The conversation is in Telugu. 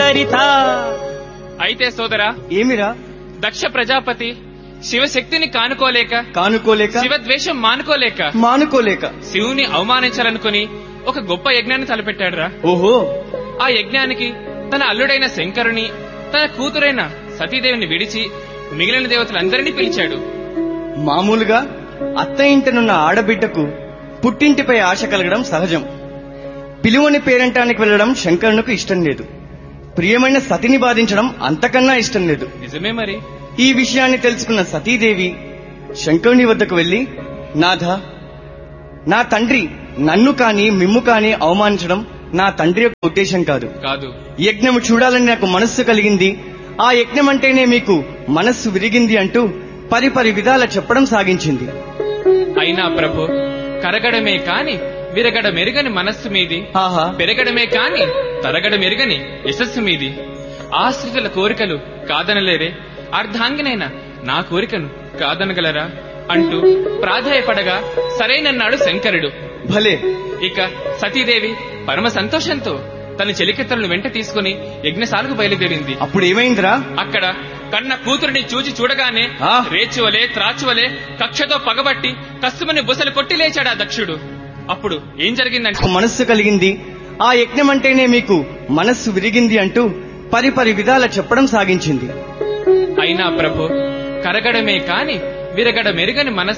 సరిత అయితే సోదరా ఏమిరా దక్ష ప్రజాపతి శివశక్తిని కానుకోలేక కానుకోలేక శివద్వేషం మానుకోలేక మానుకోలేక శివుని అవమానించాలనుకుని ఒక గొప్ప యజ్ఞాన్ని తలపెట్టాడురా ఓహో ఆ యజ్ఞానికి తన అల్లుడైన శంకరుని తన కూతురైన సతీదేవిని విడిచి మిగిలిన దేవతలందరినీ పిలిచాడు మామూలుగా అత్త ఇంటనున్న ఆడబిడ్డకు పుట్టింటిపై ఆశ కలగడం సహజం పిలువని పేరంటానికి వెళ్లడం శంకరునికి ఇష్టం లేదు ప్రియమైన సతిని బాధించడం అంతకన్నా ఇష్టం లేదు నిజమే మరి ఈ విషయాన్ని తెలుసుకున్న సతీదేవి శంకరుని వద్దకు వెళ్లి నాథ నా తండ్రి నన్ను కాని మిమ్ము కాని అవమానించడం నా తండ్రి యొక్క ఉద్దేశం కాదు కాదు యజ్ఞము చూడాలని నాకు మనస్సు కలిగింది ఆ యజ్ఞం అంటేనే మీకు మనస్సు విరిగింది అంటూ పరిపరి విధాల చెప్పడం సాగించింది అయినా ప్రభు కరగడమే కాని విరగడ మెరుగని మనస్సు మీది ఆహా పెరగడమే కాని తరగడ మెరుగని యశస్సు మీది ఆశ్రితుల కోరికలు కాదనలేరే అర్ధాంగినైన నా కోరికను కాదనగలరా అంటూ ప్రాధాయపడగా సరేనన్నాడు శంకరుడు భలే ఇక సతీదేవి పరమ సంతోషంతో తన చెలికెత్తలను వెంట తీసుకుని యజ్ఞశాలకు బయలుదేరింది అప్పుడు ఏమైందిరా అక్కడ కన్న కూతురిని చూచి చూడగానే ఆ. రేచువలే త్రాచువలే కక్షతో పగబట్టి కస్తుమని బుసలు కొట్టి లేచాడా దక్షుడు అప్పుడు ఏం జరిగిందంటే నాకు మనస్సు కలిగింది ఆ యజ్ఞం అంటేనే మీకు మనస్సు విరిగింది అంటూ పరిపరి విధాల చెప్పడం సాగించింది అయినా ప్రభు కరగడమే కాని విరగడ మెరుగని మనస్సు